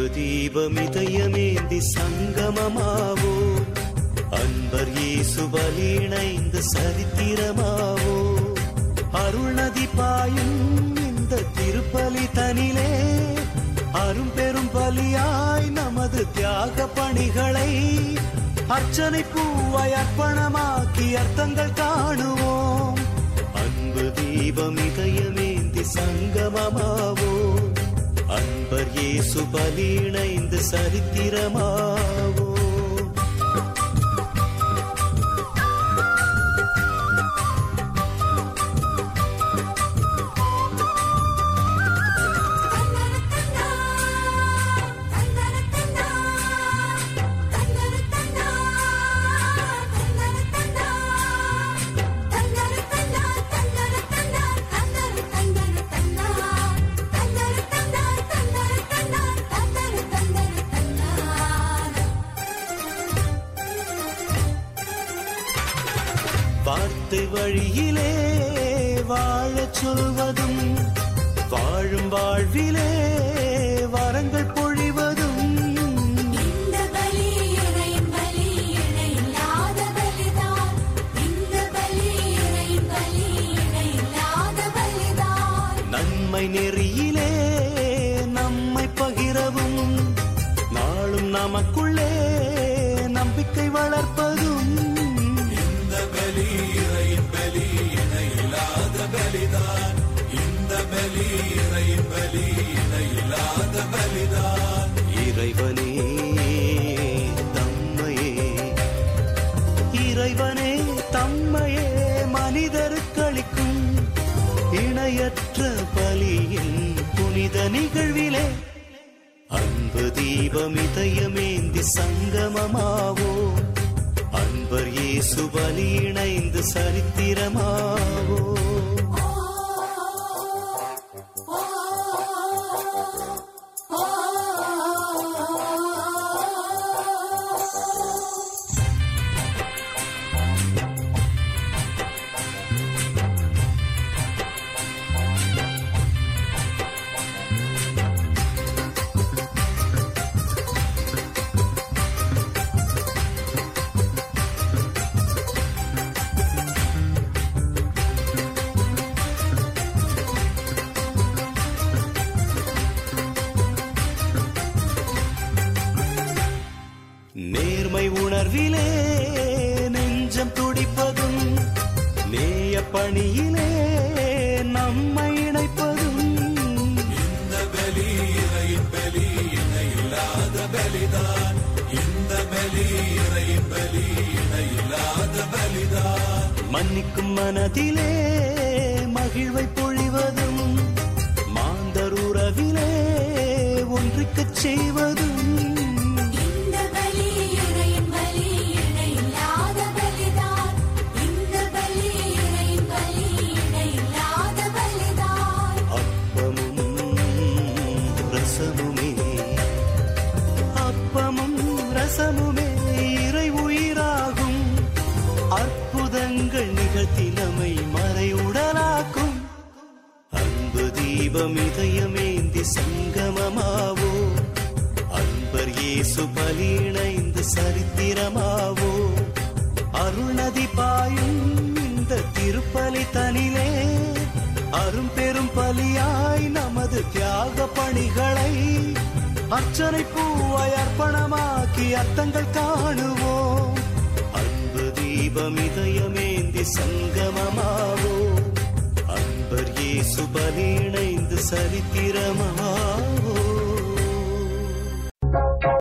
தீபமிதயமேந்தி சங்கமமாவோ அன்பர் இயேசு பலியிணைந்து சரித்திரமாவோ அருள் நதி பாயும் இந்த திருப்பலி தனிலே அரும் பெரும் பலியாய் நமது தியாக பணிகளை அர்ச்சனை பூவாய் அர்ப்பணமாக்கி அர்த்தங்கள் காணுவோம் அன்பு தீபம் இதயமேந்தி சங்கமமாவோ அன்பர் இயேசு பலியிணைந்து சரித்திரமாவோ வார்த்தை வழியிலே வாழச் சொல்வதும் வாழும் வாழ்விலே வரங்கள் பொழிவதும் இந்த பலி இறையின் பலி இணையில்லாத பலிதான் இந்த பலி இறையின் பலி இணையில்லாத பலிதான் நன்மை நெறியிலே நம்மை பகிரவும் நாளும் நமக்குள்ளே நம்பிக்கை வளர்ப்பதும் இந்த பலி இறையின் பலி இணையில்லாத பலிதான் இந்த பலி இறையின் பலி இணையில்லாத பலிதான் இறைவனே தம்மையே இறைவனே தம்மையே மனிதருக்களிக்கும் இணையற்ற பலியின் புனித நிகழ்விலே அன்பு தீபம் இதயமேந்தி சங்கமமாவோ அன்பர் இயேசு பலி இணைந்து சரித்திரமாவோ நேர்மை உணர்விலே நெஞ்சம் துடிப்பதும் நேய பணியிலே நம்மை இணைப்பதும் இந்த பலி இறையின் பலி இணையில்லாத பலிதான் இந்த பலி இறையின் பலி இணையில்லாத பலிதான் மன்னிக்கும் மனதிலே மகிழ்வை பொழிவதும் மாந்தர் உறவிலே ஒன்றிக்கச் செய்வதும் இந்த பலி இறையின் பலி இணையில்லாத பலிதான் இந்த பலி இறையின் பலி இணையில்லாத பலிதான் அப்பமும் ரசமுமே அப்பமும் ரசமுமே இறை உயிராகும் அற்புதங்கள் நிகழ்த்தி நம்மை மறைவுடலாக்கும் அன்பு தீபம் இதயமேந்தி சங்கமமாவோ அன்பர் இயேசு பலி இணைந்து சரித்திரமாவோ அருள் நதி பாயும் இந்த திருப்பலி தனிலே அரும் பெரும் பலியாய் நமது தியாக பணிகளை அர்ச்சனை பூவாய் அர்ப்பணமாக்கி அர்த்தங்கள் காணுவோம் அன்பு தீபம் இதயமேந்தி சங்கமமாவோ அன்பர் இயேசு பலி இணைந்து சரித்திரமாவோ